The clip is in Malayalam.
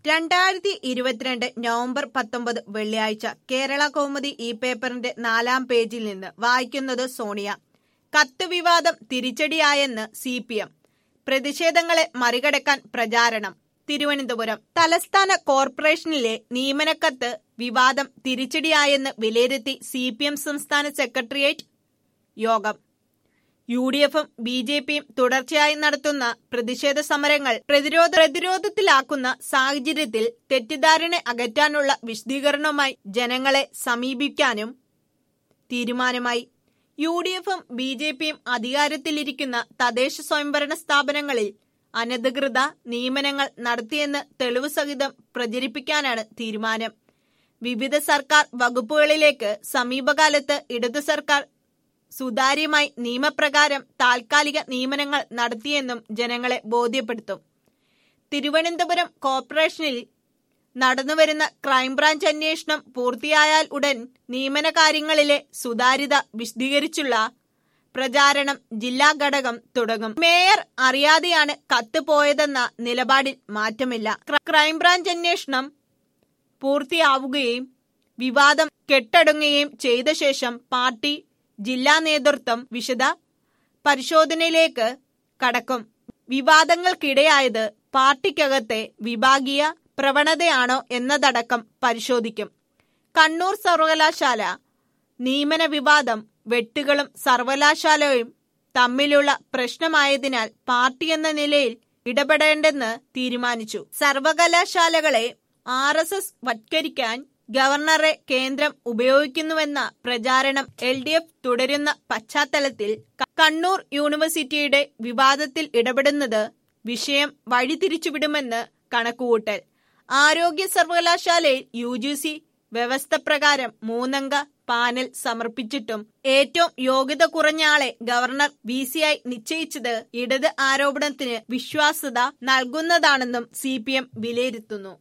രണ്ടായിരത്തി ഇരുപത്തിരണ്ട് നവംബർ പത്തൊമ്പത് വെള്ളിയാഴ്ച കേരള കൗമുദി ഈ പേപ്പറിന്റെ നാലാം പേജിൽ നിന്ന് വായിക്കുന്നത് സോണിയ കത്ത് വിവാദം തിരിച്ചടിയായെന്ന് സി പി എം പ്രതിഷേധങ്ങളെ മറികടക്കാൻ പ്രചാരണം തിരുവനന്തപുരം തലസ്ഥാന കോർപ്പറേഷനിലെ നിയമനക്കത്ത് വിവാദം തിരിച്ചടിയായെന്ന് വിലയിരുത്തി സി പി എം സംസ്ഥാന സെക്രട്ടേറിയറ്റ് യോഗം യു ഡി എഫും ബി ജെ പിയും തുടർച്ചയായി നടത്തുന്ന പ്രതിഷേധ സമരങ്ങൾ പ്രതിരോധ പ്രതിരോധത്തിലാക്കുന്ന സാഹചര്യത്തിൽ തെറ്റിദ്ധാരണ അകറ്റാനുള്ള വിശദീകരണവുമായി ജനങ്ങളെ സമീപിക്കാനും തീരുമാനമായി യു ഡി എഫും ബി ജെ പിയും അധികാരത്തിലിരിക്കുന്ന തദ്ദേശ സ്വയംഭരണ സ്ഥാപനങ്ങളിൽ അനധികൃത നിയമനങ്ങൾ നടത്തിയെന്ന് തെളിവ് സഹിതം പ്രചരിപ്പിക്കാനാണ് തീരുമാനം വിവിധ സർക്കാർ വകുപ്പുകളിലേക്ക് സമീപകാലത്ത് ഇടതു സർക്കാർ സുതാര്യമായി നിയമപ്രകാരം താൽക്കാലിക നിയമനങ്ങൾ നടത്തിയെന്നും ജനങ്ങളെ ബോധ്യപ്പെടുത്തും തിരുവനന്തപുരം കോർപ്പറേഷനിൽ നടന്നുവരുന്ന ക്രൈംബ്രാഞ്ച് അന്വേഷണം പൂർത്തിയായാൽ ഉടൻ നിയമന കാര്യങ്ങളിലെ സുതാര്യത വിശദീകരിച്ചുള്ള പ്രചാരണം ജില്ലാ ഘടകം തുടങ്ങും മേയർ അറിയാതെയാണ് കത്ത് പോയതെന്ന നിലപാടിൽ മാറ്റമില്ല ക്രൈംബ്രാഞ്ച് അന്വേഷണം പൂർത്തിയാവുകയും വിവാദം കെട്ടടങ്ങുകയും ചെയ്ത ശേഷം പാർട്ടി ജില്ലാ നേതൃത്വം വിശദ പരിശോധനയിലേക്ക് കടക്കും വിവാദങ്ങൾക്കിടയായത് പാർട്ടിക്കകത്തെ വിഭാഗീയ പ്രവണതയാണോ എന്നതടക്കം പരിശോധിക്കും കണ്ണൂർ സർവകലാശാല നിയമന വിവാദം വെട്ടുകളും സർവകലാശാലയും തമ്മിലുള്ള പ്രശ്നമായതിനാൽ പാർട്ടി എന്ന നിലയിൽ ഇടപെടേണ്ടെന്ന് തീരുമാനിച്ചു സർവകലാശാലകളെ ആർ എസ് എസ് വത്കരിക്കാൻ ഗവർണറെ കേന്ദ്രം ഉപയോഗിക്കുന്നുവെന്ന പ്രചാരണം എൽ ഡി എഫ് തുടരുന്ന പശ്ചാത്തലത്തിൽ കണ്ണൂർ യൂണിവേഴ്സിറ്റിയുടെ വിവാദത്തിൽ ഇടപെടുന്നത് വിഷയം വഴിതിരിച്ചുവിടുമെന്ന് കണക്കുകൂട്ടൽ ആരോഗ്യ സർവകലാശാലയിൽ യു ജി സി വ്യവസ്ഥ പ്രകാരം മൂന്നംഗ പാനൽ സമർപ്പിച്ചിട്ടും ഏറ്റവും യോഗ്യത കുറഞ്ഞ ആളെ ഗവർണർ വി സിയായി നിശ്ചയിച്ചത് ഇടത് ആരോപണത്തിന് വിശ്വാസ്യത നൽകുന്നതാണെന്നും സി വിലയിരുത്തുന്നു